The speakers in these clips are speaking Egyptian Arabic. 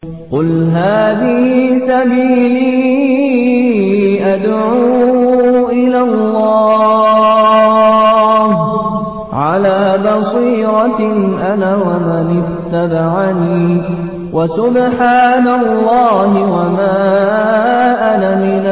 قل هذه سبيلي أدعو إلى الله على بصيرة أنا ومن اتبعني وسبحان الله وما أنا من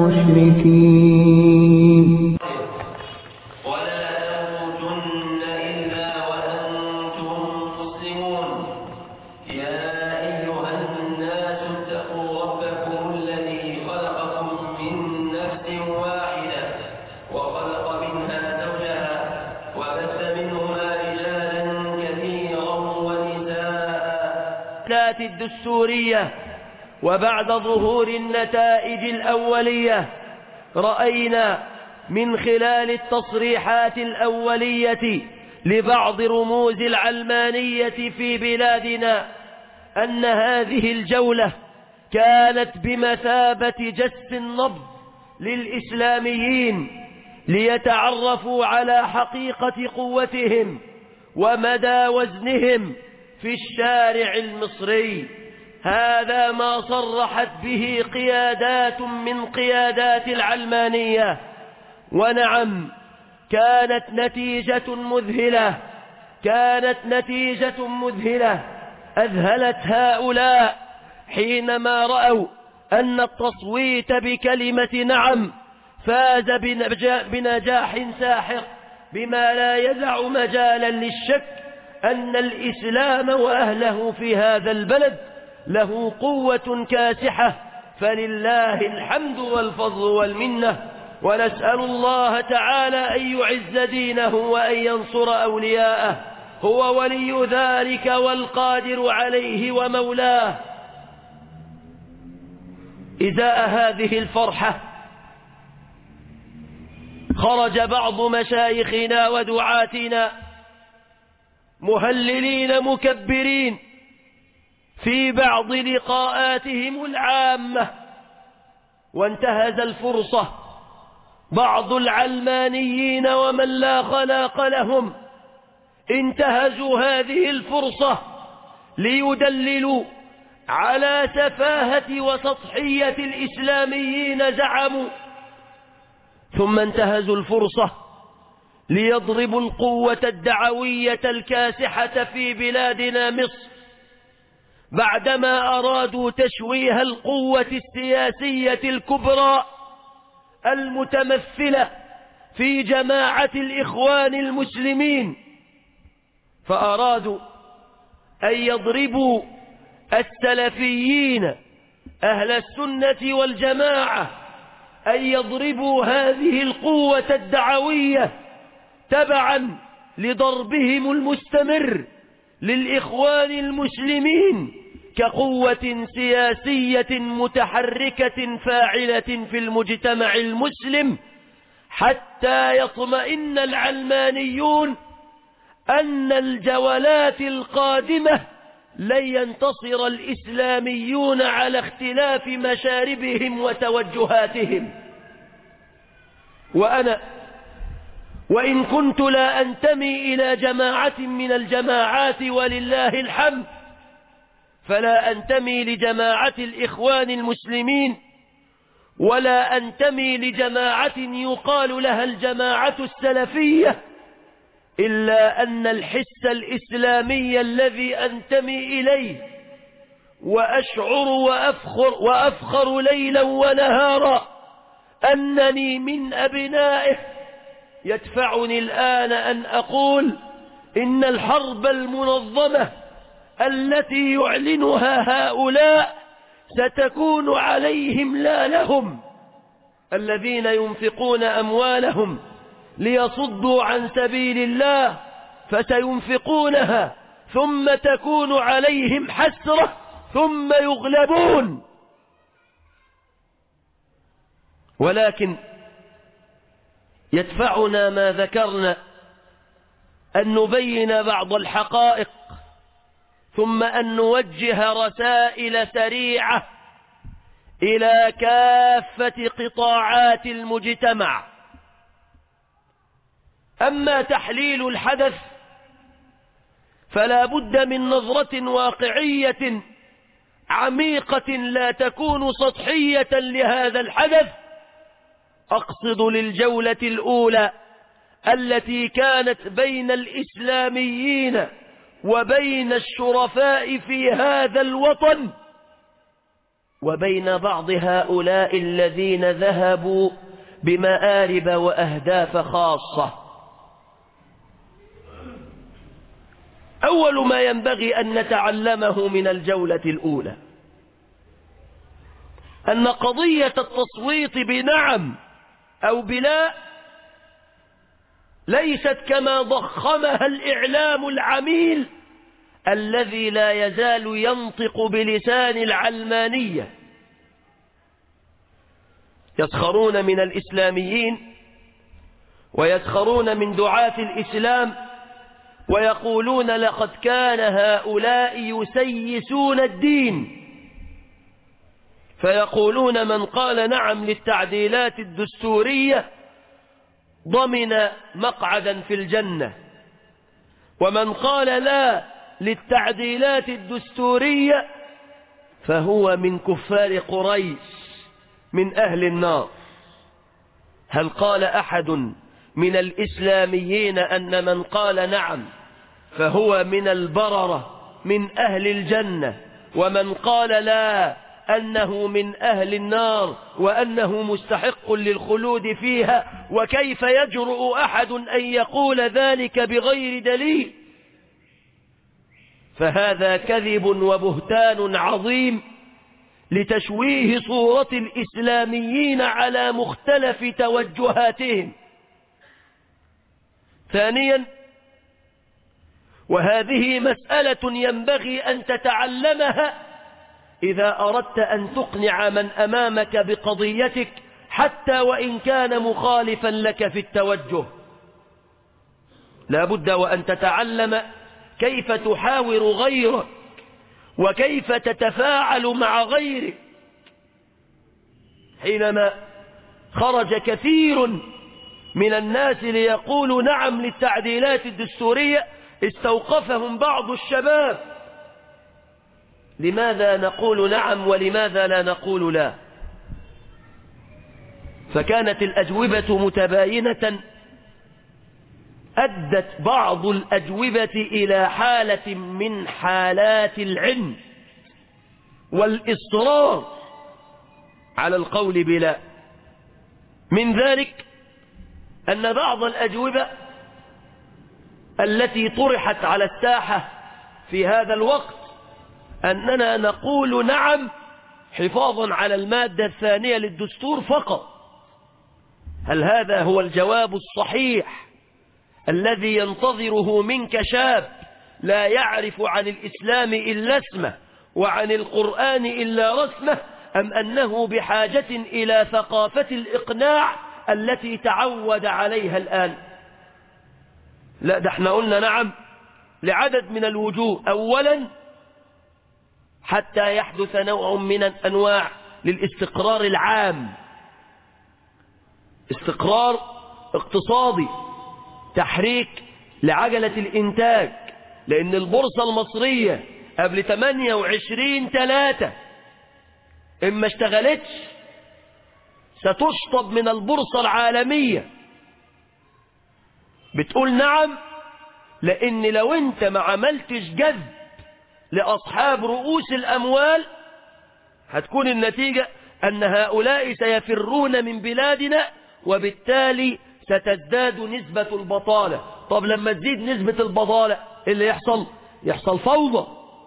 المشركين ولا تموتن إلا وأنتم مسلمون يا أيها الناس اتقوا ربكم الذي خلقكم من نفس واحدة وخلق منها زوجها وبث منهما رجالا كثيرا ونساء الإمكانات الدستورية وبعد ظهور النتائج الأولية رأينا من خلال التصريحات الأولية لبعض رموز العلمانية في بلادنا أن هذه الجولة كانت بمثابة جس النبض للإسلاميين ليتعرفوا على حقيقة قوتهم ومدى وزنهم في الشارع المصري هذا ما صرحت به قيادات من قيادات العلمانية ونعم كانت نتيجة مذهلة كانت نتيجة مذهلة أذهلت هؤلاء حينما رأوا أن التصويت بكلمة نعم فاز بنجا- بنجاح ساحق بما لا يدع مجالا للشك أن الإسلام وأهله في هذا البلد له قوة كاسحة فلله الحمد والفضل والمنة ونسأل الله تعالى أن يعز دينه وأن ينصر أولياءه هو ولي ذلك والقادر عليه ومولاه إزاء هذه الفرحة خرج بعض مشايخنا ودعاتنا مهللين مكبرين في بعض لقاءاتهم العامة وانتهز الفرصة بعض العلمانيين ومن لا خلاق لهم انتهزوا هذه الفرصة ليدللوا على سفاهة وسطحية الإسلاميين زعموا ثم انتهزوا الفرصة ليضربوا القوة الدعوية الكاسحة في بلادنا مصر بعدما أرادوا تشويه القوة السياسية الكبرى المتمثلة في جماعة الإخوان المسلمين فأرادوا أن يضربوا السلفيين أهل السنة والجماعة أن يضربوا هذه القوة الدعوية تبعا لضربهم المستمر للإخوان المسلمين كقوة سياسية متحركة فاعلة في المجتمع المسلم حتى يطمئن العلمانيون أن الجولات القادمة لن ينتصر الإسلاميون على اختلاف مشاربهم وتوجهاتهم وأنا وإن كنت لا أنتمي إلى جماعة من الجماعات ولله الحمد فلا أنتمي لجماعة الإخوان المسلمين ولا أنتمي لجماعة يقال لها الجماعة السلفية إلا أن الحس الإسلامي الذي أنتمي إليه وأشعر وأفخر, وأفخر ليلا ونهارا أنني من أبنائه يدفعني الآن أن أقول إن الحرب المنظمة التي يعلنها هؤلاء ستكون عليهم لا لهم الذين ينفقون أموالهم ليصدوا عن سبيل الله فسينفقونها ثم تكون عليهم حسرة ثم يغلبون ولكن يدفعنا ما ذكرنا أن نبين بعض الحقائق ثم أن نوجه رسائل سريعة إلى كافة قطاعات المجتمع أما تحليل الحدث فلا بد من نظرة واقعية عميقة لا تكون سطحية لهذا الحدث أقصد للجولة الأولى التي كانت بين الإسلاميين وبين الشرفاء في هذا الوطن وبين بعض هؤلاء الذين ذهبوا بمآرب وأهداف خاصة أول ما ينبغي أن نتعلمه من الجولة الأولى أن قضية التصويت بنعم أو بلا ليست كما ضخمها الإعلام العميل الذي لا يزال ينطق بلسان العلمانية يسخرون من الإسلاميين ويسخرون من دعاة الإسلام ويقولون لقد كان هؤلاء يسيسون الدين فيقولون من قال نعم للتعديلات الدستورية ضمن مقعدا في الجنة ومن قال لا للتعديلات الدستورية فهو من كفار قريش من أهل النار هل قال أحد من الإسلاميين أن من قال نعم فهو من البررة من أهل الجنة ومن قال لا أنه من أهل النار وأنه مستحق للخلود فيها وكيف يجرؤ أحد أن يقول ذلك بغير دليل فهذا كذب وبهتان عظيم لتشويه صورة الإسلاميين على مختلف توجهاتهم ثانيا وهذه مسألة ينبغي أن تتعلمها إذا أردت أن تقنع من أمامك بقضيتك حتى وإن كان مخالفا لك في التوجه لا بد وأن تتعلم كيف تحاور غيرك وكيف تتفاعل مع غيرك حينما خرج كثير من الناس ليقولوا نعم للتعديلات الدستورية استوقفهم بعض الشباب لماذا نقول نعم ولماذا لا نقول لا فكانت الأجوبة متباينة أدت بعض الأجوبة إلى حالة من حالات العلم والإصرار على القول بلا من ذلك أن بعض الأجوبة التي طرحت على الساحة في هذا الوقت أننا نقول نعم حفاظا على المادة الثانية للدستور فقط هل هذا هو الجواب الصحيح الذي ينتظره منك شاب لا يعرف عن الإسلام إلا اسمه وعن القرآن إلا رسمه أم أنه بحاجة إلى ثقافة الإقناع التي تعود عليها الآن لا ده احنا قلنا نعم لعدد من الوجوه أولا حتى يحدث نوع من الأنواع للاستقرار العام استقرار اقتصادي تحريك لعجلة الإنتاج لأن البورصة المصرية قبل 28 ثلاثة إما اشتغلتش ستشطب من البورصة العالمية بتقول نعم لأن لو أنت ما عملتش جذب لأصحاب رؤوس الأموال هتكون النتيجة أن هؤلاء سيفرون من بلادنا وبالتالي ستزداد نسبة البطالة طب لما تزيد نسبة البطالة إيه اللي يحصل يحصل فوضى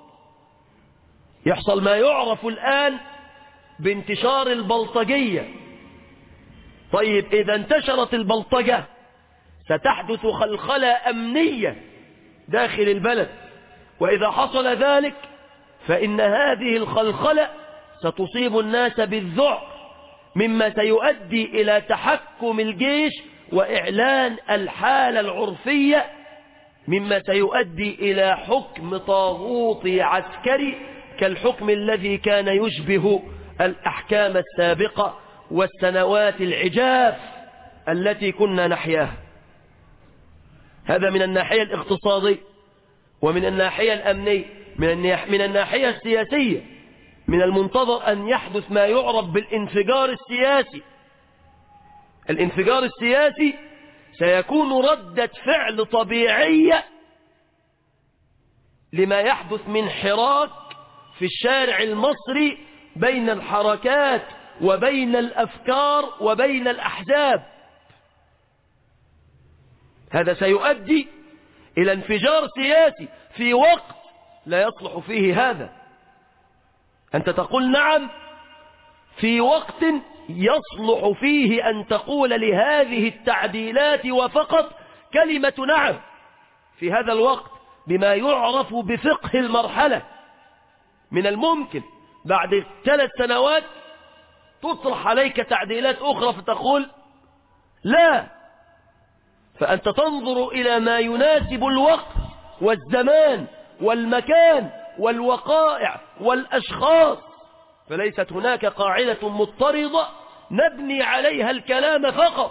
يحصل ما يعرف الآن بانتشار البلطجية طيب إذا انتشرت البلطجة ستحدث خلخلة أمنية داخل البلد وإذا حصل ذلك فإن هذه الخلخلة ستصيب الناس بالذعر مما سيؤدي إلى تحكم الجيش وإعلان الحالة العرفية مما سيؤدي إلى حكم طاغوطي عسكري كالحكم الذي كان يشبه الأحكام السابقة والسنوات العجاف التي كنا نحياها هذا من الناحية الاقتصادية ومن الناحية الأمنية من من الناحية السياسية من المنتظر أن يحدث ما يعرف بالانفجار السياسي الانفجار السياسي سيكون ردة فعل طبيعية لما يحدث من حراك في الشارع المصري بين الحركات وبين الأفكار وبين الأحزاب هذا سيؤدي إلى انفجار سياسي في وقت لا يصلح فيه هذا أنت تقول نعم في وقت يصلح فيه أن تقول لهذه التعديلات وفقط كلمة نعم في هذا الوقت بما يعرف بفقه المرحلة من الممكن بعد ثلاث سنوات تطرح عليك تعديلات أخرى فتقول لا فأنت تنظر إلى ما يناسب الوقت والزمان والمكان والوقائع والأشخاص فليست هناك قاعدة مضطردة نبني عليها الكلام فقط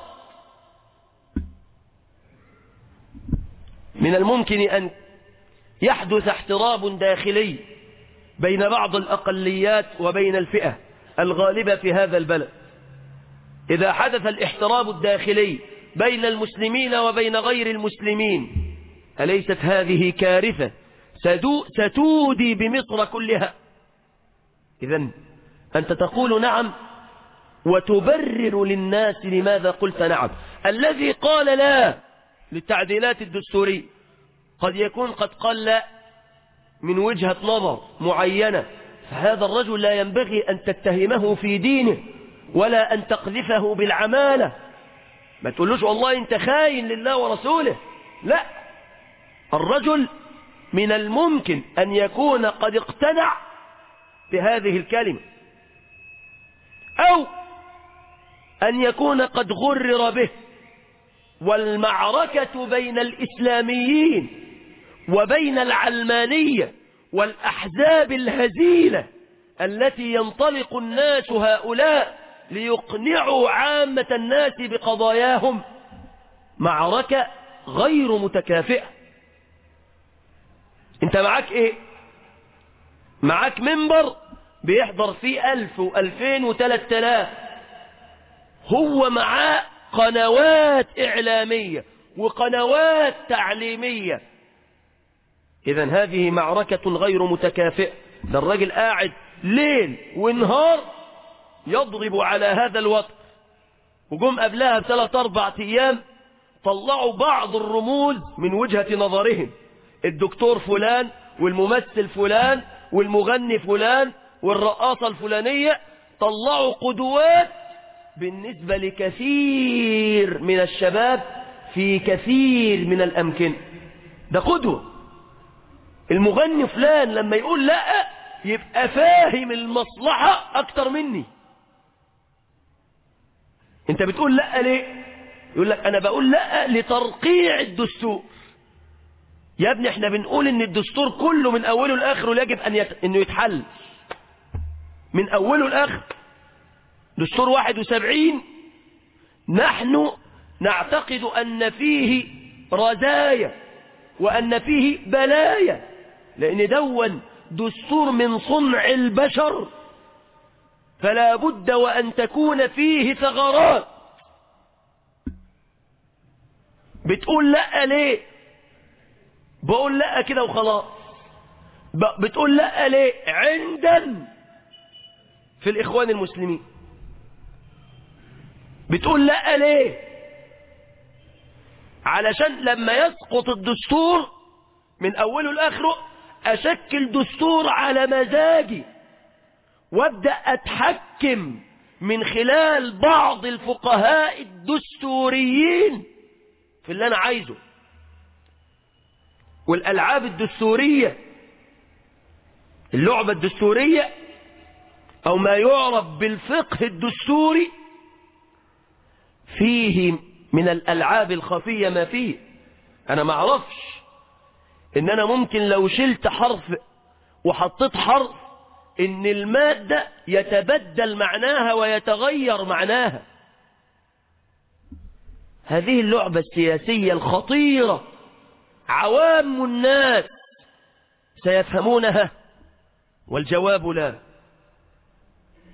من الممكن أن يحدث احتراب داخلي بين بعض الأقليات وبين الفئة الغالبة في هذا البلد إذا حدث الاحتراب الداخلي بين المسلمين وبين غير المسلمين أليست هذه كارثة ستودي بمصر كلها إذا أنت تقول نعم وتبرر للناس لماذا قلت نعم الذي قال لا للتعديلات الدستورية قد يكون قد قال لا من وجهة نظر معينة فهذا الرجل لا ينبغي أن تتهمه في دينه ولا أن تقذفه بالعمالة ما تقولوش والله أنت خاين لله ورسوله لا الرجل من الممكن أن يكون قد اقتنع بهذه الكلمة أو أن يكون قد غرر به والمعركة بين الإسلاميين وبين العلمانية والأحزاب الهزيلة التي ينطلق الناس هؤلاء ليقنعوا عامة الناس بقضاياهم معركة غير متكافئة انت معاك ايه معاك منبر بيحضر فيه ألف وألفين وثلاث آلاف هو معاه قنوات إعلامية وقنوات تعليمية إذا هذه معركة غير متكافئة ده الراجل قاعد ليل ونهار يضرب على هذا الوقت وجم قبلها بثلاث أربع أيام طلعوا بعض الرموز من وجهة نظرهم الدكتور فلان والممثل فلان والمغني فلان والرقاصة الفلانية طلعوا قدوات بالنسبة لكثير من الشباب في كثير من الأمكنة ده قدوة المغني فلان لما يقول لا يبقى فاهم المصلحة أكتر مني انت بتقول لا ليه يقول لك انا بقول لا لترقيع الدستور يا ابني احنا بنقول ان الدستور كله من اوله لاخره يجب ان يت... انه يتحل من اوله لاخره دستور 71 نحن نعتقد ان فيه رزايا وان فيه بلايا لان دون دستور من صنع البشر فلا بد وأن تكون فيه ثغرات بتقول لا ليه بقول لا كده وخلاص بتقول لا ليه عندن في الإخوان المسلمين بتقول لا ليه علشان لما يسقط الدستور من أوله لآخره أشكل دستور على مزاجي وابدأ أتحكم من خلال بعض الفقهاء الدستوريين في اللي أنا عايزه والألعاب الدستورية اللعبة الدستورية أو ما يعرف بالفقه الدستوري فيه من الألعاب الخفية ما فيه أنا ما أعرفش إن أنا ممكن لو شلت حرف وحطيت حرف إن المادة يتبدل معناها ويتغير معناها هذه اللعبة السياسية الخطيرة عوام الناس سيفهمونها والجواب لا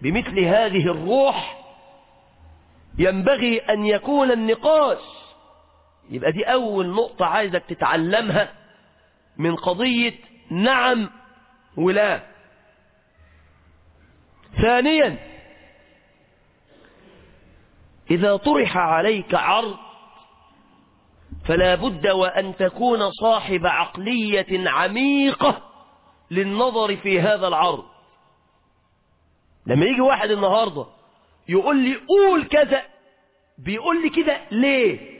بمثل هذه الروح ينبغي أن يكون النقاش يبقى دي أول نقطة عايزك تتعلمها من قضية نعم ولا ثانيا إذا طرح عليك عرض فلا بد وأن تكون صاحب عقلية عميقة للنظر في هذا العرض لما يجي واحد النهاردة يقول لي قول كذا بيقول لي كده ليه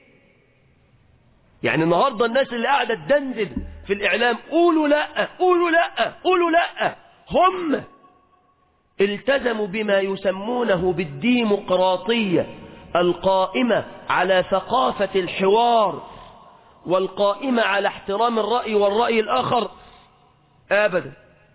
يعني النهاردة الناس اللي قاعدة تدندن في الإعلام قولوا لا قولوا لا قولوا لا هم التزموا بما يسمونه بالديمقراطية القائمة على ثقافة الحوار والقائمة على احترام الرأي والرأي الآخر أبدا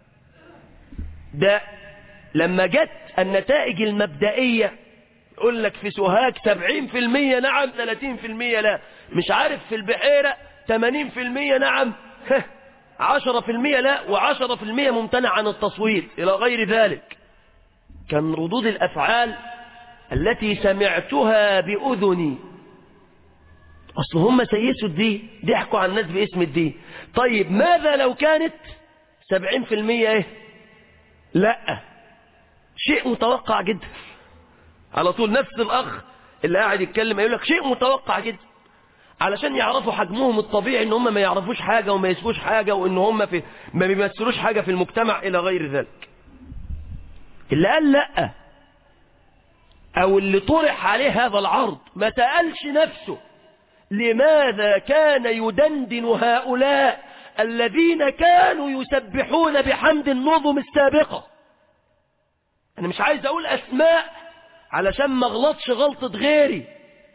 ده لما جت النتائج المبدئية يقول لك في سوهاج 70% نعم 30% لا مش عارف في البحيرة 80% نعم 10% لا و10% ممتنع عن التصويت إلى غير ذلك كان ردود الأفعال التي سمعتها بأذني أصل هم سيسوا الدين ضحكوا على الناس باسم الدين طيب ماذا لو كانت 70% ايه لا شيء متوقع جدا على طول نفس الأخ اللي قاعد يتكلم يقول لك شيء متوقع جدا علشان يعرفوا حجمهم الطبيعي ان هم ما يعرفوش حاجة وما يسووش حاجة وان هم في ما بيمثلوش حاجة في المجتمع الى غير ذلك اللي قال لا او اللي طرح عليه هذا العرض ما سألش نفسه لماذا كان يدندن هؤلاء الذين كانوا يسبحون بحمد النظم السابقة انا مش عايز اقول اسماء علشان ما اغلطش غلطة غيري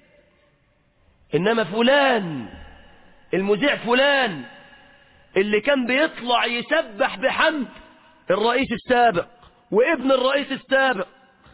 انما فلان المذيع فلان اللي كان بيطلع يسبح بحمد الرئيس السابق وابن الرئيس السابق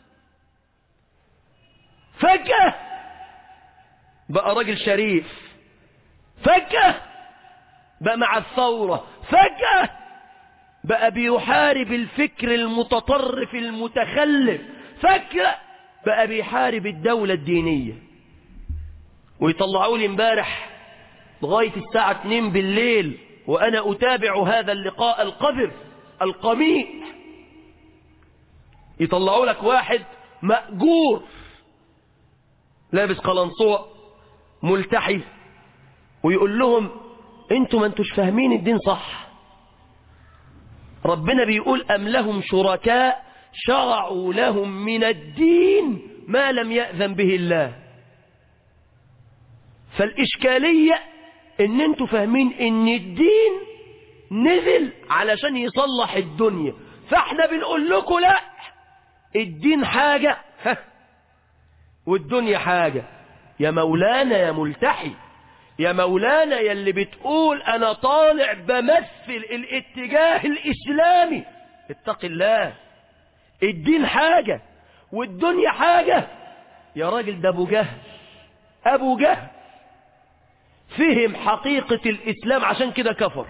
فجأة بقى راجل شريف فجأة بقى مع الثورة فجأة بقى بيحارب الفكر المتطرف المتخلف فجأة بقى بيحارب الدولة الدينية ويطلعوا لي امبارح لغاية الساعة 2 بالليل وأنا أتابع هذا اللقاء القذر القميء يطلعوا لك واحد مأجور لابس قلنصوع ملتحي ويقول لهم انتوا ما انتوش فاهمين الدين صح ربنا بيقول أم لهم شركاء شرعوا لهم من الدين ما لم يأذن به الله فالإشكالية ان انتوا فاهمين ان الدين نزل علشان يصلح الدنيا فاحنا بنقول لكم لا الدين حاجة والدنيا حاجة يا مولانا يا ملتحي يا مولانا يا اللي بتقول انا طالع بمثل الاتجاه الاسلامي اتق الله الدين حاجة والدنيا حاجة يا راجل ده ابو جهل ابو جهل فهم حقيقة الاسلام عشان كده كفر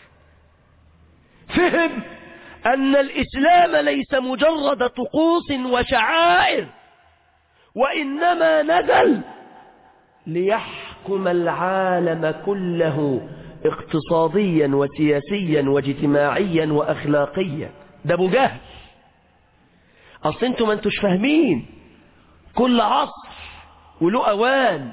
فهم ان الاسلام ليس مجرد طقوس وشعائر وانما نزل ليحكم العالم كله اقتصاديا وسياسيا واجتماعيا واخلاقيا ده ابو جهل اصل انتوا ما انتوش فاهمين كل عصر وله اوان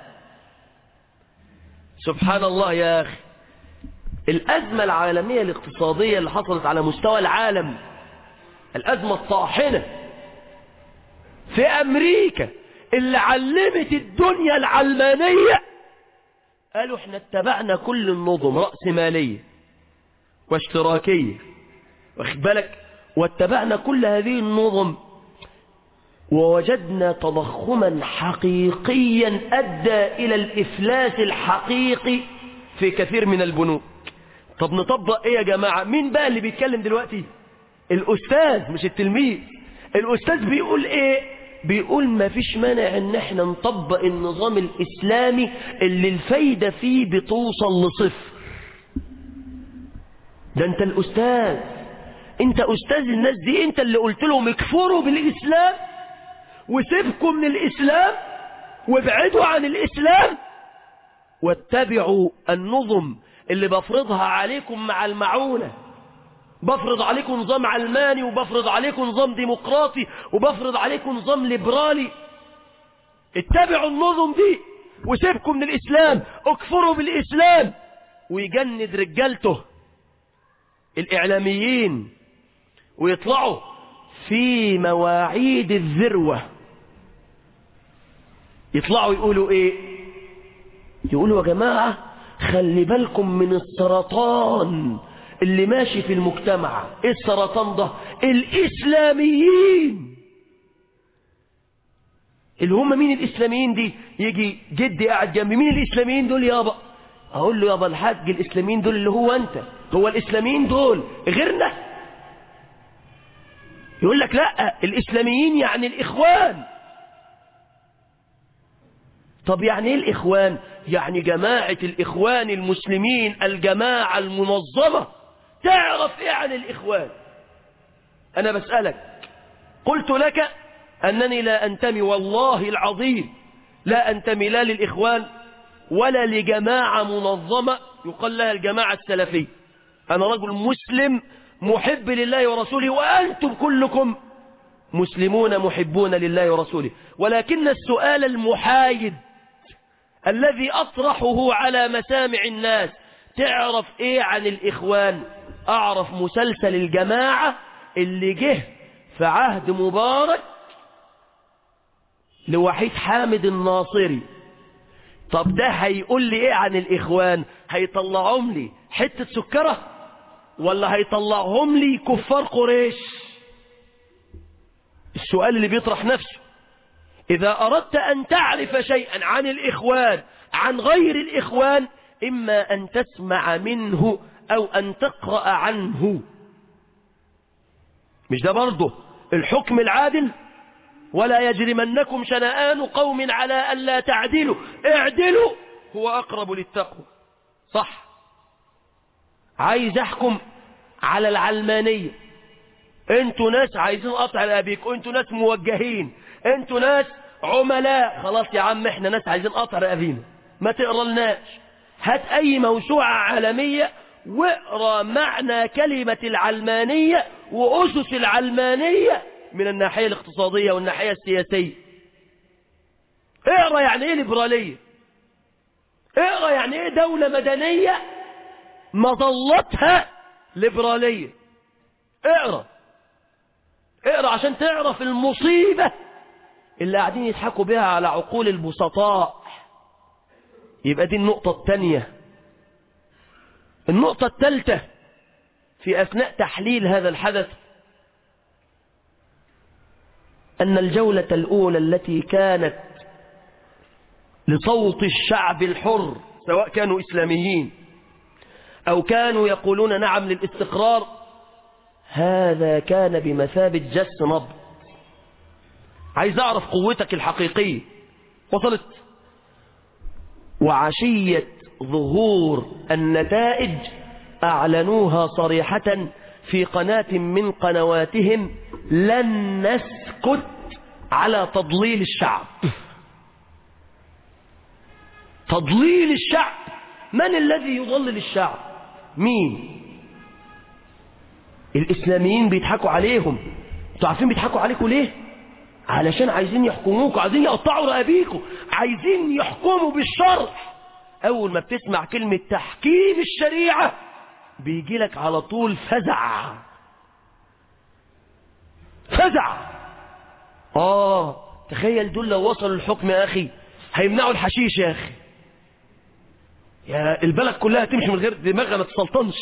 سبحان الله يا اخي الازمه العالميه الاقتصاديه اللي حصلت على مستوى العالم الازمه الطاحنه في امريكا اللي علمت الدنيا العلمانيه قالوا احنا اتبعنا كل النظم رأسمالية واشتراكية واخد بالك واتبعنا كل هذه النظم ووجدنا تضخما حقيقيا أدى إلى الإفلاس الحقيقي في كثير من البنوك طب نطبق ايه يا جماعة مين بقى اللي بيتكلم دلوقتي الأستاذ مش التلميذ الأستاذ بيقول ايه بيقول ما فيش مانع ان احنا نطبق النظام الاسلامي اللي الفايدة فيه بتوصل لصفر ده انت الاستاذ انت استاذ الناس دي انت اللي قلت لهم اكفروا بالاسلام وسيبكم من الاسلام وابعدوا عن الاسلام واتبعوا النظم اللي بفرضها عليكم مع المعونة بفرض عليكم نظام علماني وبفرض عليكم نظام ديمقراطي وبفرض عليكم نظام ليبرالي اتبعوا النظم دي وسيبكم من الإسلام اكفروا بالإسلام ويجند رجالته الإعلاميين ويطلعوا في مواعيد الذروة يطلعوا يقولوا ايه يقولوا يا جماعة خلي بالكم من السرطان اللي ماشي في المجتمع ايه السرطان ده الاسلاميين اللي هم مين الاسلاميين دي يجي جدي قاعد جنبي مين الاسلاميين دول يابا اقول له يابا الحاج الاسلاميين دول اللي هو انت هو الاسلاميين دول غيرنا يقول لك لا الاسلاميين يعني الاخوان طب يعني ايه الاخوان يعني جماعة الاخوان المسلمين الجماعة المنظمة تعرف ايه عن الاخوان انا بسألك قلت لك انني لا انتمي والله العظيم لا انتمي لا للاخوان ولا لجماعة منظمة يقال لها الجماعة السلفية انا رجل مسلم محب لله ورسوله وانتم كلكم مسلمون محبون لله ورسوله ولكن السؤال المحايد الذي أطرحه على مسامع الناس تعرف ايه عن الإخوان أعرف مسلسل الجماعة اللي جه في عهد مبارك لوحيد حامد الناصري طب ده هيقول لي ايه عن الإخوان هيطلعهم لي حتة سكرة ولا هيطلعهم لي كفار قريش السؤال اللي بيطرح نفسه إذا أردت أن تعرف شيئا عن الإخوان عن غير الإخوان إما أن تسمع منه أو أن تقرأ عنه مش ده برضه الحكم العادل ولا يجرمنكم شنآن قوم على أن لا تعدلوا اعدلوا هو أقرب للتقوى صح عايز أحكم على العلمانية انتوا ناس عايزين قطع رقابيكم انتوا ناس موجهين انتوا ناس عملاء خلاص يا عم احنا ناس عايزين قطع رقابينا ما تقرا لناش هات اي موسوعة عالمية واقرا معنى كلمة العلمانية واسس العلمانية من الناحية الاقتصادية والناحية السياسية اقرا يعني ايه ليبرالية اقرا يعني ايه دولة مدنية مظلتها ليبرالية اقرا اقرا عشان تعرف المصيبة اللي قاعدين يضحكوا بها على عقول البسطاء يبقى دي النقطة الثانية النقطة الثالثة في أثناء تحليل هذا الحدث أن الجولة الأولى التي كانت لصوت الشعب الحر سواء كانوا إسلاميين أو كانوا يقولون نعم للاستقرار هذا كان بمثابة جس نبض عايز أعرف قوتك الحقيقية وصلت وعشية ظهور النتائج أعلنوها صريحة في قناة من قنواتهم لن نسكت على تضليل الشعب تضليل الشعب من الذي يضلل الشعب مين الإسلاميين بيضحكوا عليهم انتوا عارفين بيضحكوا عليكم ليه علشان عايزين يحكموكوا عايزين يقطعوا رقابيكوا عايزين يحكموا بالشرع أول ما بتسمع كلمة تحكيم الشريعة بيجي لك على طول فزع فزع آه تخيل دول لو وصلوا الحكم يا أخي هيمنعوا الحشيش يا أخي يا البلد كلها تمشي من غير دماغها ما تسلطنش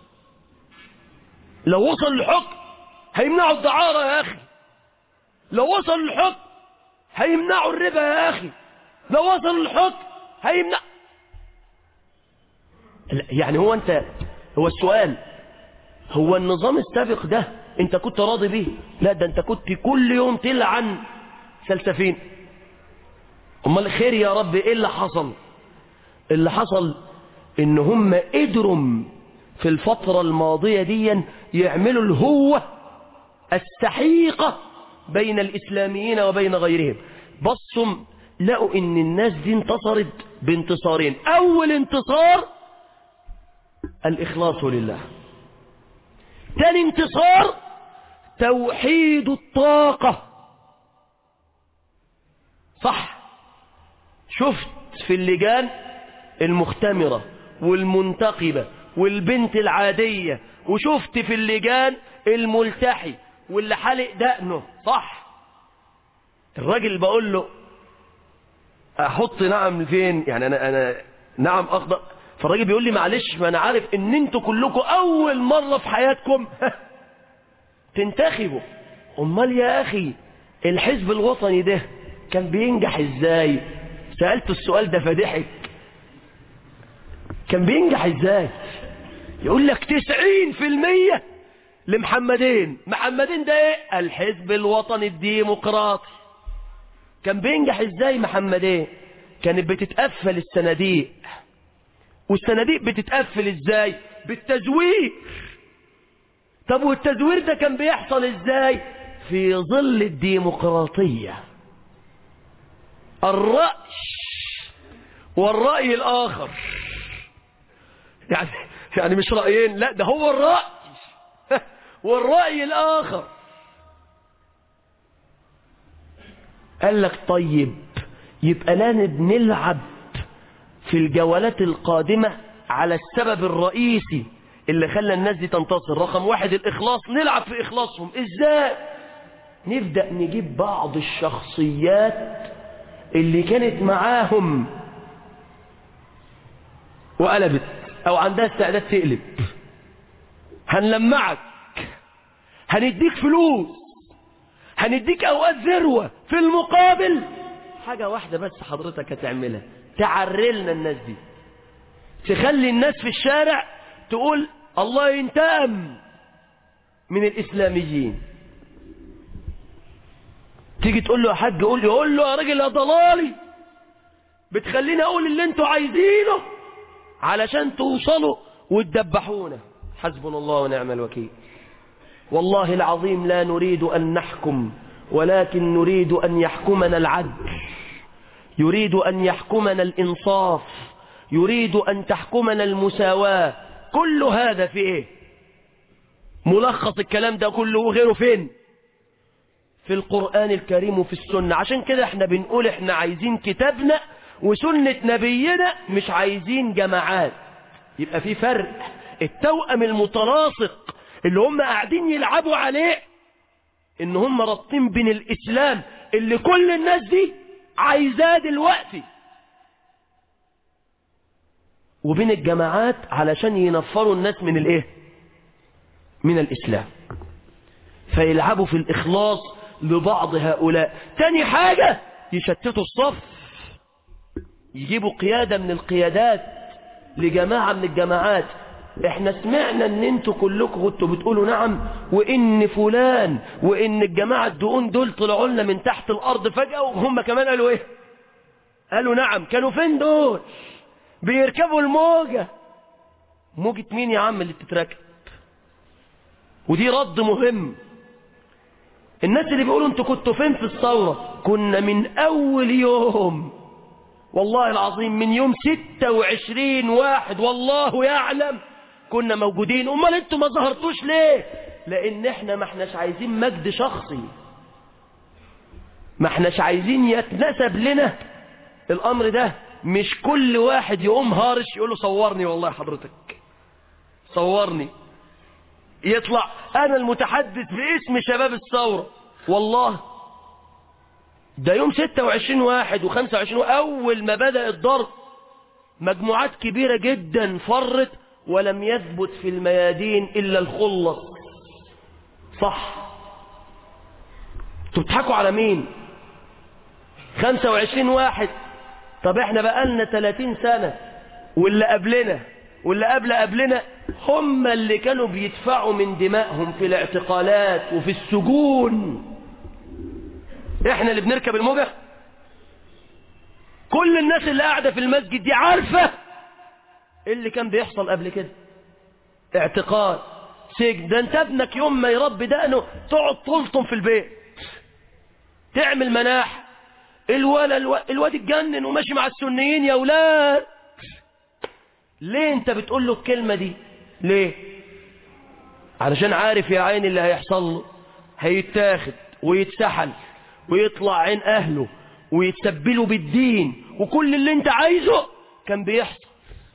لو وصل الحكم هيمنعوا الدعارة يا أخي لو وصل الحكم هيمنعوا الربا يا أخي لو وصل الحكم هيمنع يعني هو أنت هو السؤال هو النظام السابق ده أنت كنت راضي بيه لا ده أنت كنت كل يوم تلعن فلسفين امال خير يا رب ايه اللي حصل اللي حصل ان هم قدروا في الفترة الماضية دي يعملوا الهوة السحيقة بين الإسلاميين وبين غيرهم بصوا لقوا ان الناس دي انتصرت بانتصارين اول انتصار الاخلاص لله تاني انتصار توحيد الطاقة صح شفت في اللجان المختمرة والمنتقبة والبنت العادية وشفت في اللجان الملتحي واللي حلق دقنه صح الراجل بقول له احط نعم فين يعني انا انا نعم اخضر فالراجل بيقول لي معلش ما انا عارف ان انتوا كلكم اول مرة في حياتكم تنتخبوا امال يا اخي الحزب الوطني ده كان بينجح ازاي سألته السؤال ده فضحك كان بينجح ازاي يقول لك تسعين في المية لمحمدين محمدين ده ايه الحزب الوطني الديمقراطي كان بينجح ازاي محمدين كانت بتتقفل الصناديق والصناديق بتتقفل ازاي بالتزوير طب والتزوير ده كان بيحصل ازاي في ظل الديمقراطية الرأي والرأي الآخر يعني يعني مش رأيين لا ده هو الرأي والرأي الآخر قال لك طيب يبقى لا نلعب في الجولات القادمة على السبب الرئيسي اللي خلى الناس دي تنتصر رقم واحد الإخلاص نلعب في إخلاصهم إزاي نبدأ نجيب بعض الشخصيات اللي كانت معاهم وقلبت أو عندها استعداد تقلب هنلمعك هنديك فلوس هنديك أوقات ذروة في المقابل حاجة واحدة بس حضرتك هتعملها تعرلنا الناس دي تخلي الناس في الشارع تقول الله ينتقم من الإسلاميين تيجي تقول له يا حاج قول لي قول له يا راجل يا ضلالي بتخليني اقول اللي انتوا عايزينه علشان توصلوا وتدبحونا حسبنا الله ونعم الوكيل والله العظيم لا نريد أن نحكم ولكن نريد أن يحكمنا العدل يريد أن يحكمنا الإنصاف يريد أن تحكمنا المساواة كل هذا في إيه ملخص الكلام ده كله وغيره فين في القرآن الكريم وفي السنة عشان كده احنا بنقول احنا عايزين كتابنا وسنة نبينا مش عايزين جماعات يبقى في فرق التوأم المتلاصق اللي هم قاعدين يلعبوا عليه ان هم رابطين بين الاسلام اللي كل الناس دي عايزاه دلوقتي وبين الجماعات علشان ينفروا الناس من الايه من الاسلام فيلعبوا في الاخلاص لبعض هؤلاء تاني حاجة يشتتوا الصف يجيبوا قيادة من القيادات لجماعة من الجماعات احنا سمعنا ان انتوا كلكم كنتوا بتقولوا نعم وان فلان وان الجماعة الدقون دول طلعوا لنا من تحت الارض فجأة وهم كمان قالوا ايه قالوا نعم كانوا فين دول بيركبوا الموجة موجة مين يا عم اللي بتتركب ودي رد مهم الناس اللي بيقولوا انتوا كنتوا فين في الثورة كنا من اول يوم والله العظيم من يوم 26 واحد والله يعلم كنا موجودين امال انتوا ما ظهرتوش ليه لان احنا ما احناش عايزين مجد شخصي ما احناش عايزين يتنسب لنا الامر ده مش كل واحد يقوم هارش يقول له صورني والله حضرتك صورني يطلع انا المتحدث باسم شباب الثورة والله ده يوم 26 واحد و25 اول ما بدأ الضرب مجموعات كبيرة جدا فرت ولم يثبت في الميادين الا الخلص صح تضحكوا على مين 25 واحد طب احنا بقالنا 30 سنة واللي قبلنا واللي قبل قبلنا هم اللي كانوا بيدفعوا من دمائهم في الاعتقالات وفي السجون احنا اللي بنركب الموجة كل الناس اللي قاعدة في المسجد دي عارفة اللي كان بيحصل قبل كده اعتقال سجن ده انت ابنك يوم ما يربي دقنه تقعد تلطم في البيت تعمل مناح الولد الو- الواد اتجنن وماشي مع السنيين يا ولاد ليه انت بتقول له الكلمة دي ليه علشان عارف يا عيني اللي هيحصل له هيتاخد ويتسحل ويطلع عين اهله ويتسبله بالدين وكل اللي انت عايزه كان بيحصل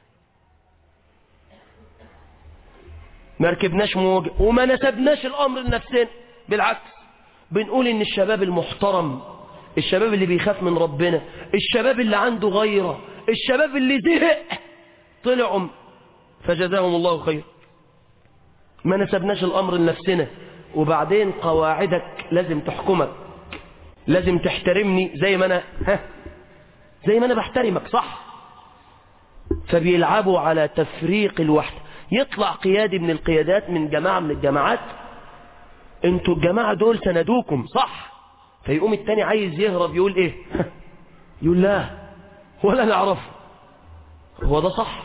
ما ركبناش موجة وما نسبناش الامر لنفسنا بالعكس بنقول ان الشباب المحترم الشباب اللي بيخاف من ربنا الشباب اللي عنده غيرة الشباب اللي زهق طلعوا فجزاهم الله خير ما نسبناش الامر لنفسنا وبعدين قواعدك لازم تحكمك لازم تحترمني زي ما انا ها زي ما انا بحترمك صح فبيلعبوا على تفريق الوحدة يطلع قيادي من القيادات من جماعة من الجماعات انتوا الجماعة دول سندوكم صح فيقوم التاني عايز يهرب يقول ايه يقول لا ولا نعرفه هو ده صح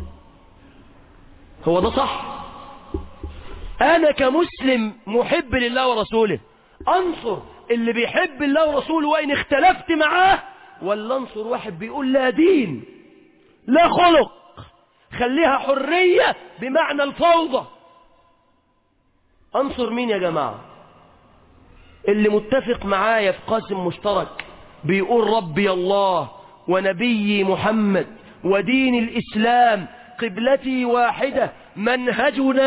هو ده صح انا كمسلم محب لله ورسوله انصر اللي بيحب الله ورسوله وان اختلفت معاه ولا انصر واحد بيقول لا دين لا خلق خليها حرية بمعنى الفوضى انصر مين يا جماعة اللي متفق معايا في قاسم مشترك بيقول ربي الله ونبيي محمد ودين الإسلام قبلتي واحدة منهجنا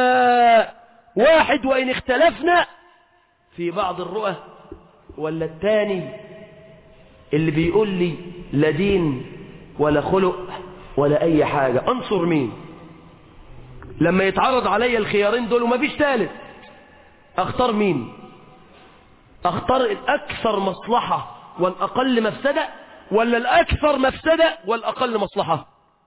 واحد وإن اختلفنا في بعض الرؤى ولا التاني اللي بيقول لي لا دين ولا خلق ولا أي حاجة أنصر مين لما يتعرض علي الخيارين دول ومفيش ثالث أختار مين أختار الأكثر مصلحة والأقل مفسدة ولا الأكثر مفسدة والأقل مصلحة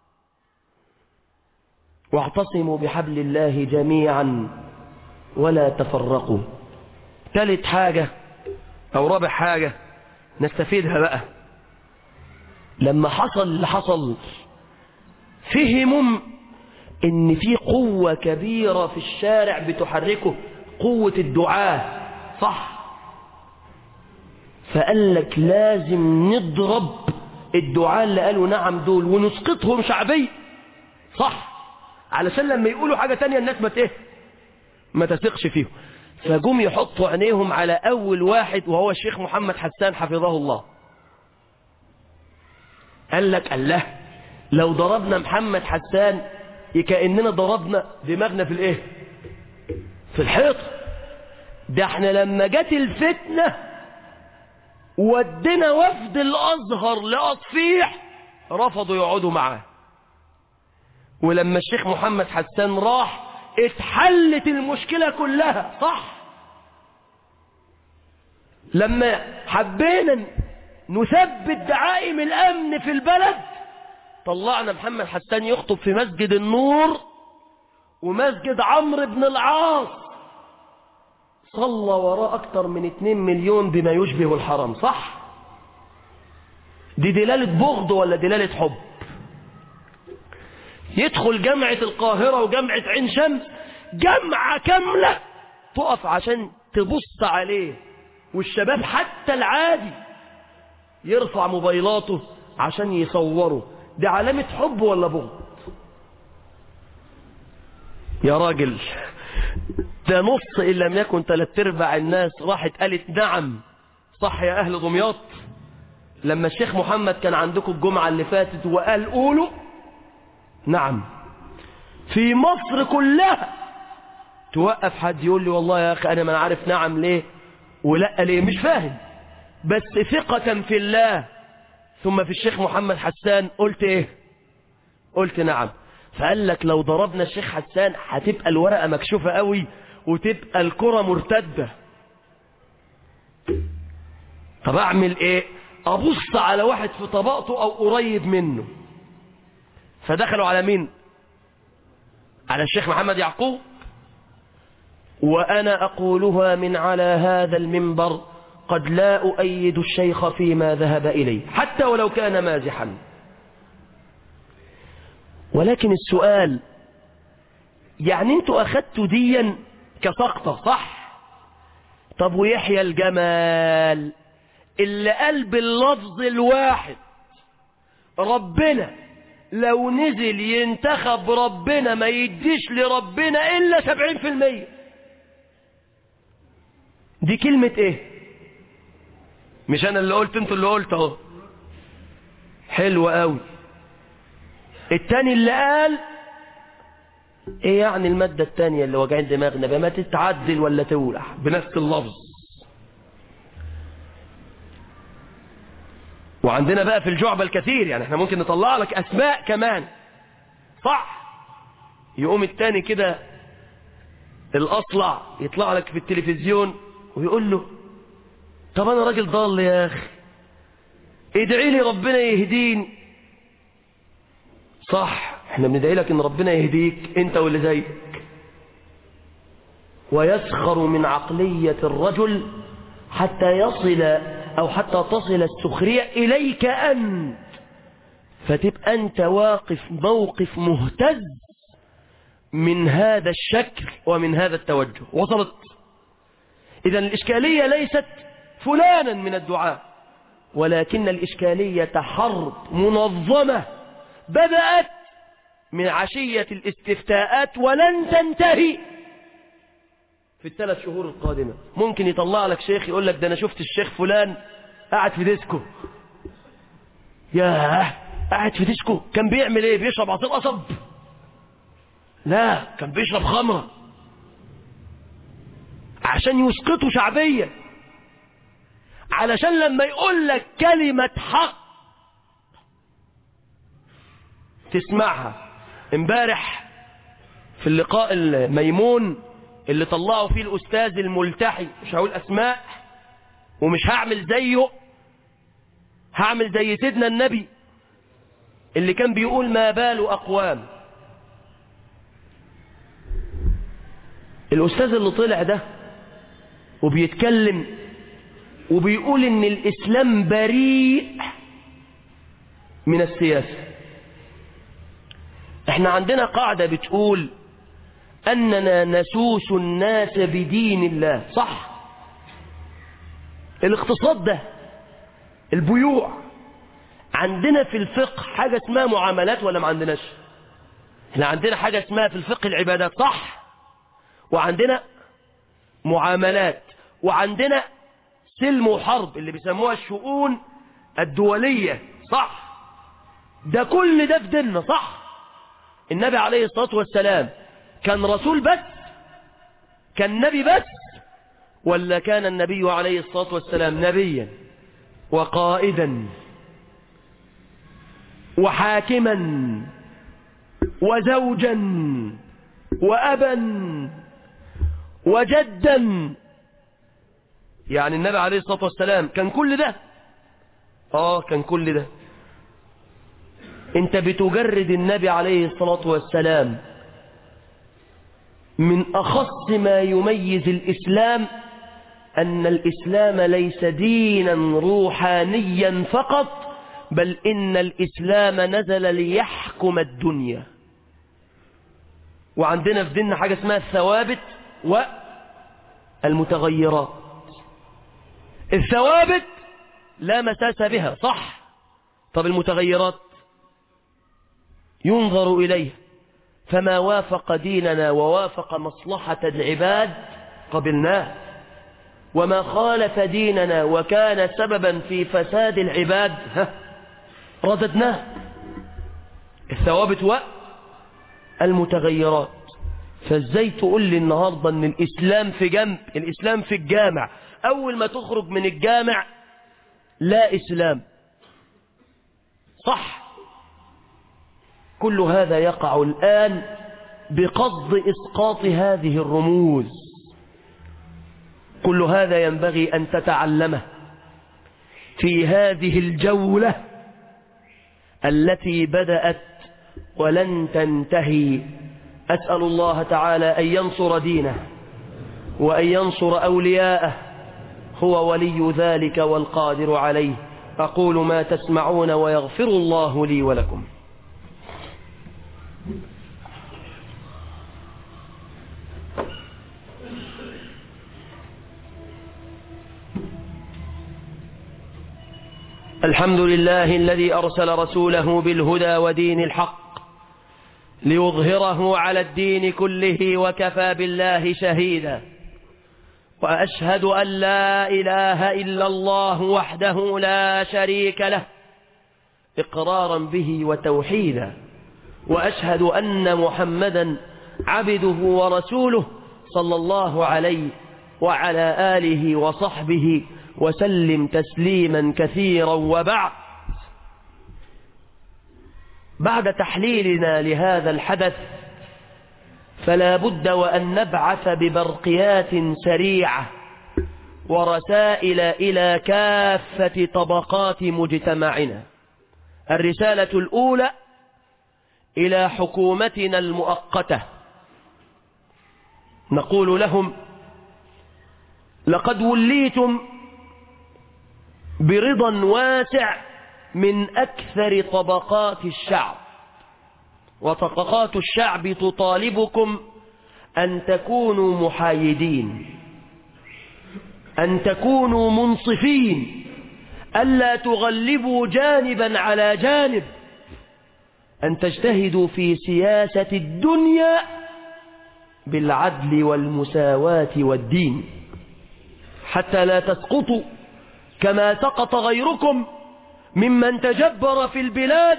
واعتصموا بحبل الله جميعا ولا تفرقوا ثالث حاجة أو رابع حاجة نستفيدها بقى لما حصل اللي حصل فهموا ان في قوة كبيرة في الشارع بتحركه قوة الدعاء صح فقال لك لازم نضرب الدعاء اللي قالوا نعم دول ونسقطهم شعبي صح علشان لما يقولوا حاجة تانية الناس ما ايه ما تثقش فيهم فجم يحطوا عينيهم على اول واحد وهو الشيخ محمد حسان حفظه الله قال لك الله لو ضربنا محمد حسان كأننا ضربنا دماغنا في الايه في الحيط ده احنا لما جت الفتنة ودنا وفد الازهر لاصفيح رفضوا يقعدوا معاه ولما الشيخ محمد حسان راح اتحلت المشكلة كلها صح لما حبينا نثبت دعائم الامن في البلد طلعنا محمد حسان يخطب في مسجد النور ومسجد عمرو بن العاص صلى وراء أكثر من 2 مليون بما يشبه الحرم صح دي دلالة بغض ولا دلالة حب يدخل جامعة القاهرة وجامعة عين شمس جامعة كاملة تقف عشان تبص عليه والشباب حتى العادي يرفع موبايلاته عشان يصوروا دي علامة حب ولا بغض يا راجل ده نص إن لم يكن ثلاث ارباع الناس راحت قالت نعم صح يا أهل دمياط لما الشيخ محمد كان عندكم الجمعة اللي فاتت وقال قولوا نعم في مصر كلها توقف حد يقول لي والله يا أخي أنا ما عارف نعم ليه ولا ليه مش فاهم بس ثقة في الله ثم في الشيخ محمد حسان قلت ايه قلت نعم فقال لك لو ضربنا الشيخ حسان هتبقى الورقة مكشوفة قوي وتبقى الكرة مرتدة طب اعمل ايه ابص على واحد في طبقته او قريب منه فدخلوا على مين على الشيخ محمد يعقوب وانا اقولها من على هذا المنبر قد لا أؤيد الشيخ فيما ذهب إليه حتى ولو كان مازحا ولكن السؤال يعني انتوا اخدتوا ديا كسقطة صح طب ويحيى الجمال اللي قال باللفظ الواحد ربنا لو نزل ينتخب ربنا ما يديش لربنا الا سبعين في المية دي كلمة ايه مش انا اللي قلت انتوا اللي قلت اهو حلو قوي التاني اللي قال ايه يعني المادة التانية اللي وجعين دماغنا بقى ما تتعدل ولا تولع بنفس اللفظ وعندنا بقى في الجعبة الكثير يعني احنا ممكن نطلع لك اسماء كمان صح يقوم التاني كده الاصلع يطلع لك في التلفزيون ويقول له طب انا راجل ضال يا اخي ادعي لي ربنا يهديني صح احنا بندعي لك ان ربنا يهديك انت واللي زيك ويسخر من عقلية الرجل حتى يصل او حتى تصل السخرية اليك انت فتبقى انت واقف موقف مهتز من هذا الشكل ومن هذا التوجه وصلت اذا الاشكالية ليست فلانا من الدعاء ولكن الاشكالية حرب منظمة بدأت من عشية الاستفتاءات ولن تنتهي في الثلاث شهور القادمة ممكن يطلع لك شيخ يقول لك ده أنا شفت الشيخ فلان قاعد في ديسكو ياه قاعد في ديسكو كان بيعمل ايه بيشرب عصير قصب لا كان بيشرب خمرة عشان يسقطوا شعبية علشان لما يقول لك كلمة حق تسمعها امبارح في اللقاء الميمون اللي طلعوا فيه الأستاذ الملتحي مش هقول أسماء ومش هعمل زيه هعمل زي سيدنا النبي اللي كان بيقول ما بال أقوام الأستاذ اللي طلع ده وبيتكلم وبيقول إن الإسلام بريء من السياسة احنا عندنا قاعدة بتقول أننا نسوس الناس بدين الله صح الاقتصاد ده البيوع عندنا في الفقه حاجة اسمها معاملات ولا ما عندناش احنا عندنا حاجة اسمها في الفقه العبادات صح وعندنا معاملات وعندنا سلم وحرب اللي بيسموها الشؤون الدولية صح ده كل ده في ديننا صح النبي عليه الصلاة والسلام كان رسول بس كان نبي بس ولا كان النبي عليه الصلاة والسلام نبيا وقائدا وحاكما وزوجا وأبا وجدا يعني النبي عليه الصلاة والسلام كان كل ده اه كان كل ده انت بتجرد النبي عليه الصلاة والسلام من أخص ما يميز الإسلام أن الإسلام ليس دينا روحانيا فقط بل إن الإسلام نزل ليحكم الدنيا وعندنا في ديننا حاجة اسمها الثوابت والمتغيرات الثوابت لا مساس بها صح طب المتغيرات ينظر إليه فما وافق ديننا ووافق مصلحة العباد قبلناه وما خالف ديننا وكان سببا في فساد العباد ها رددناه الثوابت والمتغيرات فازاي تقول لي النهاردة ان الاسلام في جنب الاسلام في الجامع اول ما تخرج من الجامع لا اسلام صح كل هذا يقع الآن بقصد إسقاط هذه الرموز كل هذا ينبغي أن تتعلمه في هذه الجولة التي بدأت ولن تنتهي أسأل الله تعالى أن ينصر دينه وأن ينصر أولياءه هو ولي ذلك والقادر عليه أقول ما تسمعون ويغفر الله لي ولكم الحمد لله الذي أرسل رسوله بالهدى ودين الحق ليظهره على الدين كله وكفى بالله شهيدا وأشهد أن لا إله إلا الله وحده لا شريك له إقرارا به وتوحيدا وأشهد أن محمدا عبده ورسوله صلى الله عليه وعلى آله وصحبه وسلم تسليما كثيرا وبعد بعد تحليلنا لهذا الحدث فلا بد وأن نبعث ببرقيات سريعة ورسائل إلى كافة طبقات مجتمعنا الرسالة الأولى إلى حكومتنا المؤقتة نقول لهم لقد وليتم برضا واسع من أكثر طبقات الشعب وطبقات الشعب تطالبكم أن تكونوا محايدين أن تكونوا منصفين ألا تغلبوا جانبا على جانب أن تجتهدوا في سياسة الدنيا بالعدل والمساواة والدين حتى لا تسقطوا كما سقط غيركم ممن تجبر في البلاد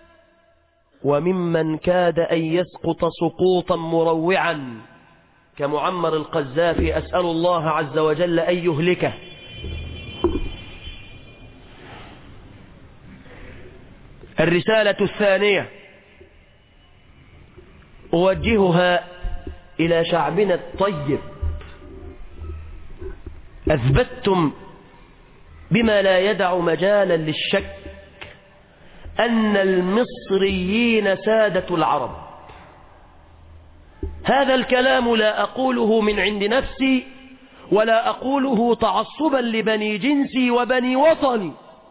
وممن كاد أن يسقط سقوطا مروعا كمعمر القذافي أسأل الله عز وجل أن يهلكه الرسالة الثانية أوجهها إلى شعبنا الطيب أثبتتم بما لا يدع مجالا للشك أن المصريين سادة العرب هذا الكلام لا أقوله من عند نفسي ولا أقوله تعصبا لبني جنسي وبني وطني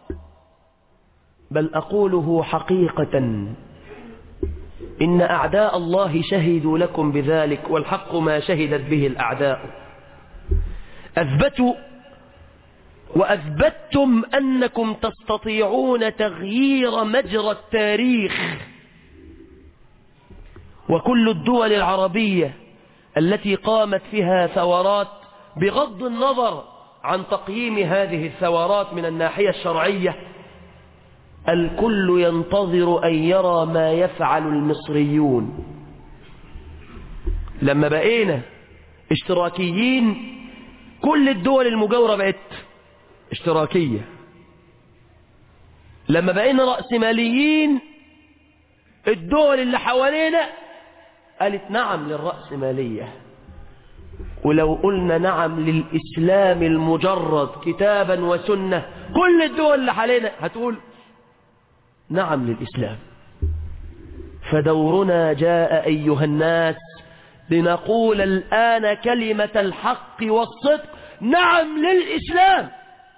بل أقوله حقيقة إن أعداء الله شهدوا لكم بذلك والحق ما شهدت به الأعداء أثبتوا وأثبتتم أنكم تستطيعون تغيير مجرى التاريخ وكل الدول العربية التي قامت فيها ثورات بغض النظر عن تقييم هذه الثورات من الناحية الشرعية الكل ينتظر أن يرى ما يفعل المصريون لما بقينا اشتراكيين كل الدول المجاورة بقت اشتراكية لما بقينا رأسماليين الدول اللي حوالينا قالت نعم للرأسمالية ولو قلنا نعم للإسلام المجرد كتابا وسنة كل الدول اللي حوالينا هتقول نعم للإسلام فدورنا جاء أيها الناس لنقول الآن كلمة الحق والصدق نعم للإسلام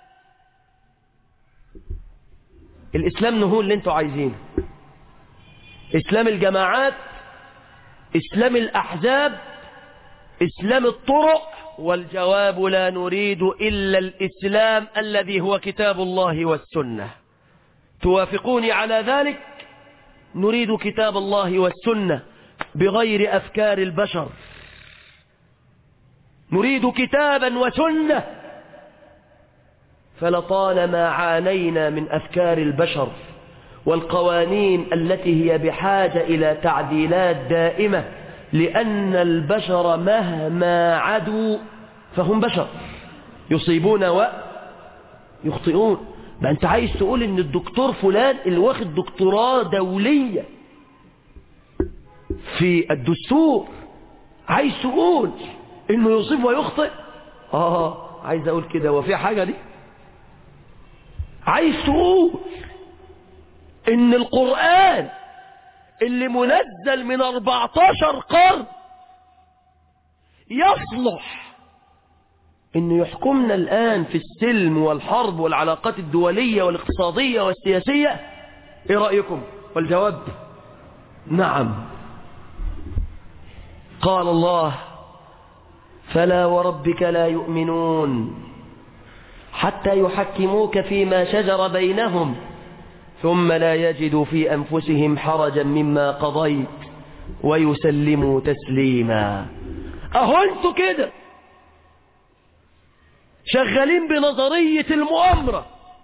الإسلام نهو اللي انتوا عايزينه إسلام الجماعات إسلام الأحزاب إسلام الطرق والجواب لا نريد إلا الإسلام الذي هو كتاب الله والسنة توافقوني على ذلك نريد كتاب الله والسنة بغير أفكار البشر نريد كتابا وسنة فلطالما عانينا من أفكار البشر والقوانين التي هي بحاجة إلى تعديلات دائمة لأن البشر مهما عدوا فهم بشر يصيبون ويخطئون ما أنت عايز تقول إن الدكتور فلان اللي واخد دكتوراه دولية في الدستور عايز تقول إنه يصيب ويخطئ آه عايز أقول كده وفي حاجة دي عايز تقول إن القرآن اللي منزل من 14 قرن يصلح انه يحكمنا الان في السلم والحرب والعلاقات الدولية والاقتصادية والسياسية ايه رأيكم والجواب نعم قال الله فلا وربك لا يؤمنون حتى يحكموك فيما شجر بينهم ثم لا يجدوا في أنفسهم حرجا مما قضيت ويسلموا تسليما أهو انتوا كده شغالين بنظرية المؤامرة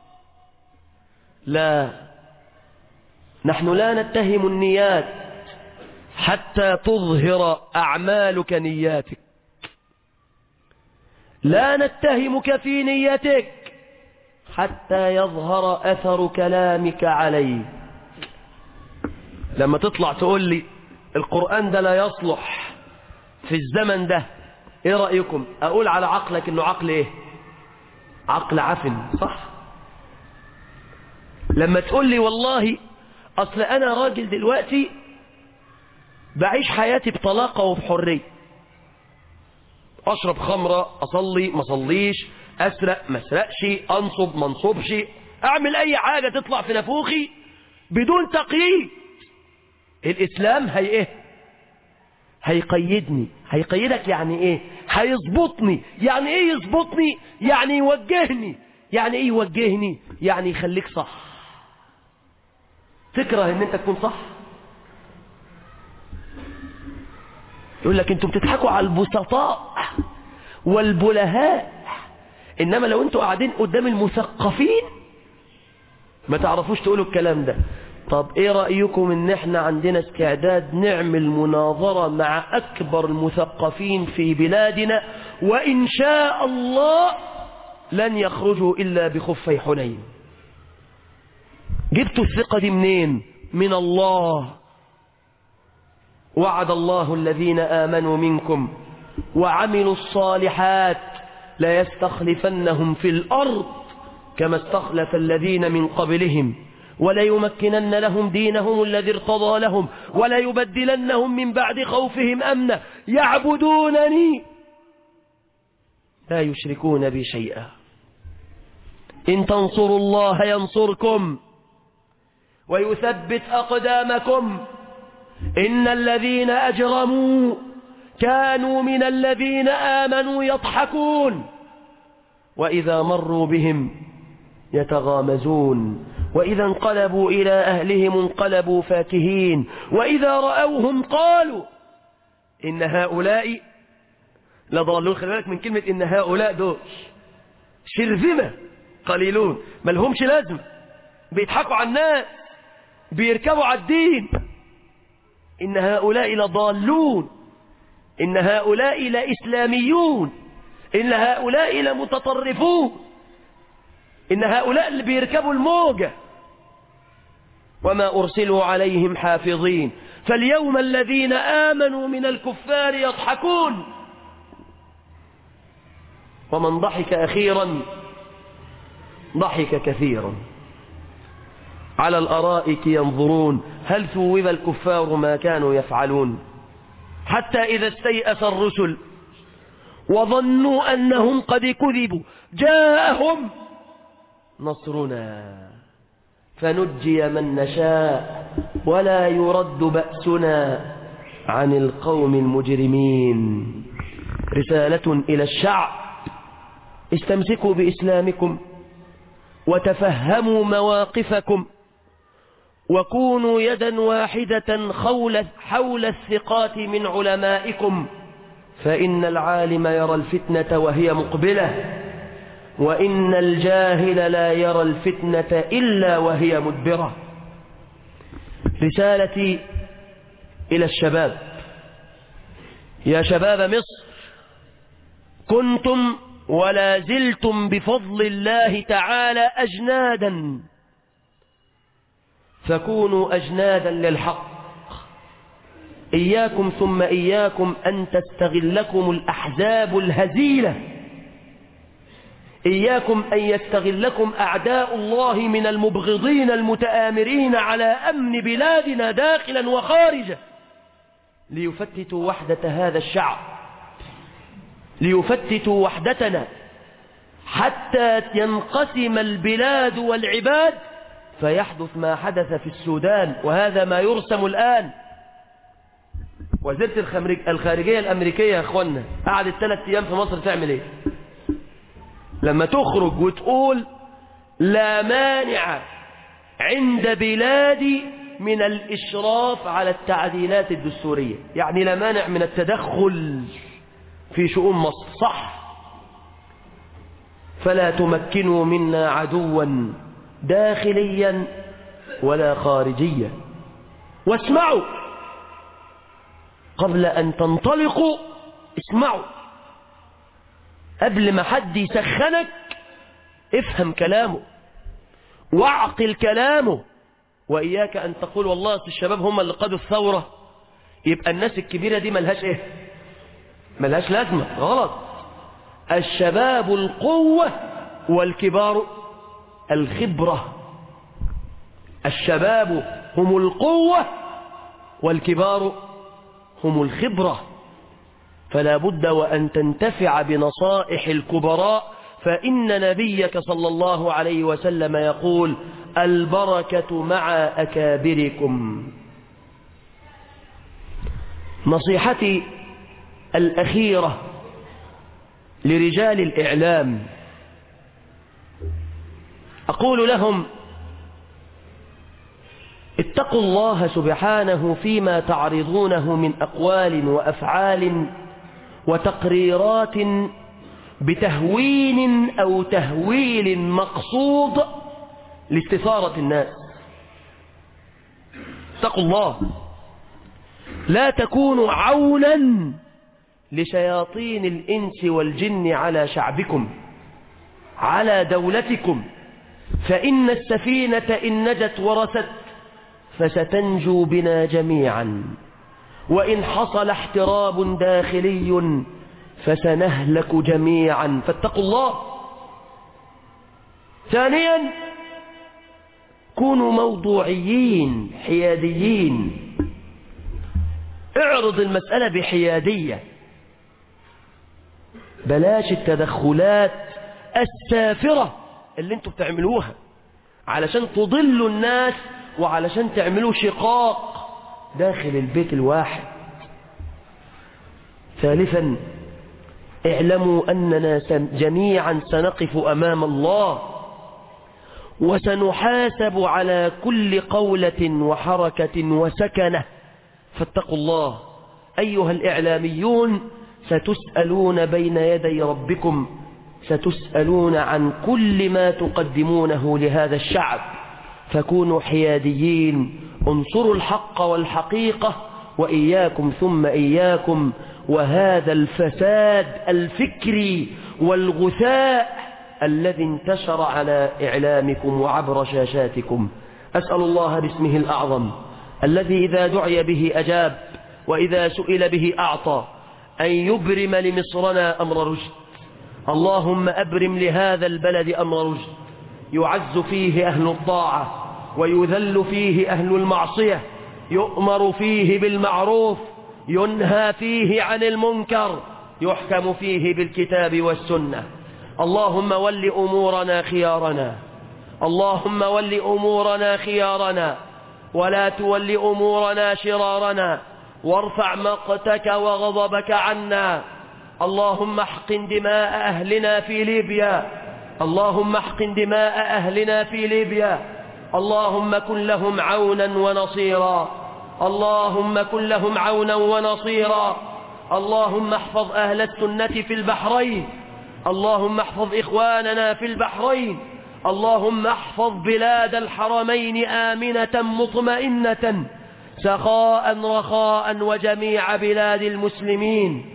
لا نحن لا نتهم النيات حتى تظهر أعمالك نياتك لا نتهمك في نيتك حتى يظهر أثر كلامك عليه لما تطلع تقول لي القرآن ده لا يصلح في الزمن ده ايه رأيكم اقول على عقلك انه عقل ايه عقل عفن صح لما تقول لي والله اصل انا راجل دلوقتي بعيش حياتي بطلاقة وبحرية اشرب خمرة اصلي ما اصليش اسرق ما اسرقش انصب ما انصبش اعمل اي حاجة تطلع في نفوخي بدون تقييد الاسلام هي ايه هيقيدني هيقيدك يعني ايه هيظبطني يعني ايه يظبطني يعني يوجهني يعني ايه يوجهني يعني يخليك صح تكره ان انت تكون صح يقول لك انتوا بتضحكوا على البسطاء والبلهاء انما لو انتوا قاعدين قدام المثقفين ما تعرفوش تقولوا الكلام ده طب ايه رأيكم ان احنا عندنا استعداد نعمل مناظرة مع اكبر المثقفين في بلادنا وان شاء الله لن يخرجوا الا بخفي حنين جبتوا الثقة دي منين من الله وعد الله الذين آمنوا منكم وعملوا الصالحات ليستخلفنهم في الأرض كما استخلف الذين من قبلهم وليمكنن لهم دينهم الذي ارتضى لهم وليبدلنهم من بعد خوفهم أمنا يعبدونني لا يشركون بي شيئا إن تنصروا الله ينصركم ويثبت أقدامكم إن الذين أجرموا كانوا من الذين آمنوا يضحكون وإذا مروا بهم يتغامزون وإذا انقلبوا إلى أهلهم انقلبوا فاكهين وإذا رأوهم قالوا إن هؤلاء لضالون خلي بالك من كلمة إن هؤلاء دول شرذمة قليلون ما لهمش لازم بيضحكوا على الناس بيركبوا على الدين إن هؤلاء لضالون إن هؤلاء لإسلاميون إن هؤلاء لمتطرفون إن هؤلاء اللي بيركبوا الموجة وما أرسلوا عليهم حافظين فاليوم الذين آمنوا من الكفار يضحكون ومن ضحك أخيرا ضحك كثيرا على الأرائك ينظرون هل ثوب الكفار ما كانوا يفعلون حتى إذا استيأس الرسل وظنوا أنهم قد كذبوا جاءهم نصرنا فنجي من نشاء ولا يرد بأسنا عن القوم المجرمين رسالة إلى الشعب استمسكوا بإسلامكم وتفهموا مواقفكم وكونوا يدا واحدة حول, حول الثقات من علمائكم فإن العالم يرى الفتنة وهي مقبلة وإن الجاهل لا يرى الفتنة إلا وهي مدبرة رسالتي إلى الشباب يا شباب مصر كنتم ولا زلتم بفضل الله تعالى أجنادا فكونوا أجنادا للحق إياكم ثم إياكم أن تستغلكم الأحزاب الهزيلة إياكم أن يستغلكم أعداء الله من المبغضين المتآمرين على أمن بلادنا داخلا وخارجا ليفتتوا وحدة هذا الشعب ليفتتوا وحدتنا حتى ينقسم البلاد والعباد فيحدث ما حدث في السودان وهذا ما يرسم الآن وزيرة الخارجية الأمريكية يا أخوانا قعدت ثلاث أيام في مصر تعمل إيه لما تخرج وتقول لا مانع عند بلادي من الإشراف على التعديلات الدستورية يعني لا مانع من التدخل في شؤون مصر صح فلا تمكنوا منا عدوا داخليا ولا خارجيا واسمعوا قبل أن تنطلقوا اسمعوا قبل ما حد يسخنك افهم كلامه واعقل كلامه وإياك أن تقول والله أصل الشباب هم اللي قادوا الثورة يبقى الناس الكبيرة دي ملهاش إيه ملهاش لازمة غلط الشباب القوة والكبار الخبرة الشباب هم القوة والكبار هم الخبرة فلا بد وأن تنتفع بنصائح الكبراء فإن نبيك صلى الله عليه وسلم يقول البركة مع أكابركم نصيحتي الأخيرة لرجال الإعلام أقول لهم اتقوا الله سبحانه فيما تعرضونه من أقوال وأفعال وتقريرات بتهوين أو تهويل مقصود لاستثارة الناس اتقوا الله لا تكونوا عونا لشياطين الإنس والجن على شعبكم على دولتكم فإن السفينة إن نجت ورست فستنجو بنا جميعا وإن حصل احتراب داخلي فسنهلك جميعا فاتقوا الله ثانيا كونوا موضوعيين حياديين اعرض المسألة بحيادية بلاش التدخلات السافرة اللي انتوا بتعملوها علشان تضلوا الناس وعلشان تعملوا شقاق داخل البيت الواحد ثالثا اعلموا أننا جميعا سنقف أمام الله وسنحاسب على كل قولة وحركة وسكنة فاتقوا الله أيها الإعلاميون ستسألون بين يدي ربكم ستسألون عن كل ما تقدمونه لهذا الشعب فكونوا حياديين انصروا الحق والحقيقة وإياكم ثم إياكم وهذا الفساد الفكري والغثاء الذي انتشر على إعلامكم وعبر شاشاتكم أسأل الله باسمه الأعظم الذي إذا دعي به أجاب وإذا سئل به أعطى أن يبرم لمصرنا أمر رشد اللهم أبرم لهذا البلد أمر رشد يعز فيه أهل الطاعة ويذل فيه أهل المعصية يؤمر فيه بالمعروف ينهى فيه عن المنكر يحكم فيه بالكتاب والسنة اللهم ول أمورنا خيارنا اللهم ول أمورنا خيارنا ولا تول أمورنا شرارنا وارفع مقتك وغضبك عنا اللهم احقن دماء أهلنا في ليبيا اللهم احقن دماء أهلنا في ليبيا اللهم كن لهم عونا ونصيرا اللهم كن لهم عونا ونصيرا اللهم احفظ أهل السنة في البحرين اللهم احفظ إخواننا في البحرين اللهم احفظ بلاد الحرمين آمنة مطمئنة سخاء رخاء وجميع بلاد المسلمين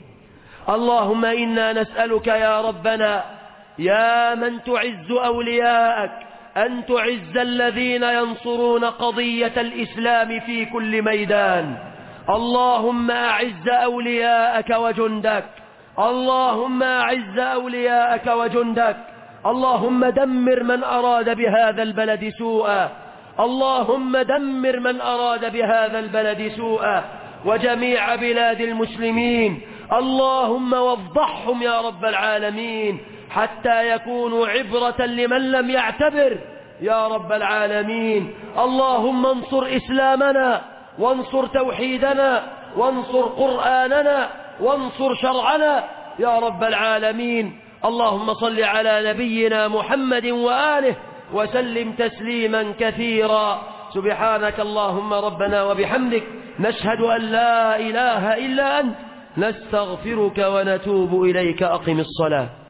اللهم إنا نسألك يا ربنا يا من تعز أولياءك أن تعز الذين ينصرون قضية الإسلام في كل ميدان اللهم أعز أولياءك وجندك اللهم أعز أولياءك وجندك اللهم دمر من أراد بهذا البلد سوءا اللهم دمر من أراد بهذا البلد سوءا وجميع بلاد المسلمين اللهم وضحهم يا رب العالمين حتى يكونوا عبرة لمن لم يعتبر يا رب العالمين اللهم انصر إسلامنا وانصر توحيدنا وانصر قرآننا وانصر شرعنا يا رب العالمين اللهم صل على نبينا محمد وآله وسلم تسليما كثيرا سبحانك اللهم ربنا وبحمدك نشهد أن لا إله إلا أنت نستغفرك ونتوب إليك أقم الصلاة